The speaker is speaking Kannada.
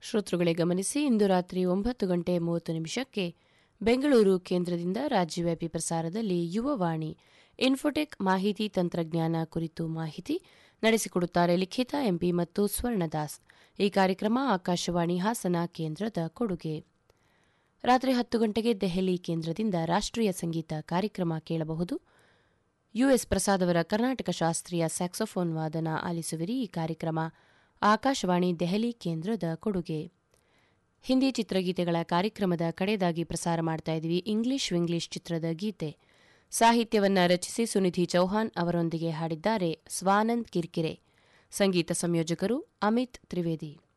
ಶ್ರೋತೃಗಳೇ ಗಮನಿಸಿ ಇಂದು ರಾತ್ರಿ ಒಂಬತ್ತು ಗಂಟೆ ಮೂವತ್ತು ನಿಮಿಷಕ್ಕೆ ಬೆಂಗಳೂರು ಕೇಂದ್ರದಿಂದ ರಾಜ್ಯವ್ಯಾಪಿ ಪ್ರಸಾರದಲ್ಲಿ ಯುವವಾಣಿ ಇನ್ಫೋಟೆಕ್ ಮಾಹಿತಿ ತಂತ್ರಜ್ಞಾನ ಕುರಿತು ಮಾಹಿತಿ ನಡೆಸಿಕೊಡುತ್ತಾರೆ ಲಿಖಿತ ಎಂಪಿ ಮತ್ತು ಸ್ವರ್ಣದಾಸ್ ಈ ಕಾರ್ಯಕ್ರಮ ಆಕಾಶವಾಣಿ ಹಾಸನ ಕೇಂದ್ರದ ಕೊಡುಗೆ ರಾತ್ರಿ ಹತ್ತು ಗಂಟೆಗೆ ದೆಹಲಿ ಕೇಂದ್ರದಿಂದ ರಾಷ್ಟ್ರೀಯ ಸಂಗೀತ ಕಾರ್ಯಕ್ರಮ ಕೇಳಬಹುದು ಯುಎಸ್ ಪ್ರಸಾದವರ ಕರ್ನಾಟಕ ಶಾಸ್ತ್ರೀಯ ಸ್ಯಾಕ್ಸೋಫೋನ್ ವಾದನ ಆಲಿಸುವಿರಿ ಈ ಕಾರ್ಯಕ್ರಮ ಆಕಾಶವಾಣಿ ದೆಹಲಿ ಕೇಂದ್ರದ ಕೊಡುಗೆ ಹಿಂದಿ ಚಿತ್ರಗೀತೆಗಳ ಕಾರ್ಯಕ್ರಮದ ಕಡೆದಾಗಿ ಪ್ರಸಾರ ಮಾಡ್ತಾ ಇದ್ದೀವಿ ಇಂಗ್ಲಿಷ್ ವಿಂಗ್ಲಿಷ್ ಚಿತ್ರದ ಗೀತೆ ಸಾಹಿತ್ಯವನ್ನ ರಚಿಸಿ ಸುನಿಧಿ ಚೌಹಾನ್ ಅವರೊಂದಿಗೆ ಹಾಡಿದ್ದಾರೆ ಸ್ವಾನಂದ್ ಕಿರ್ಕಿರೆ ಸಂಗೀತ ಸಂಯೋಜಕರು ಅಮಿತ್ ತ್ರಿವೇದಿ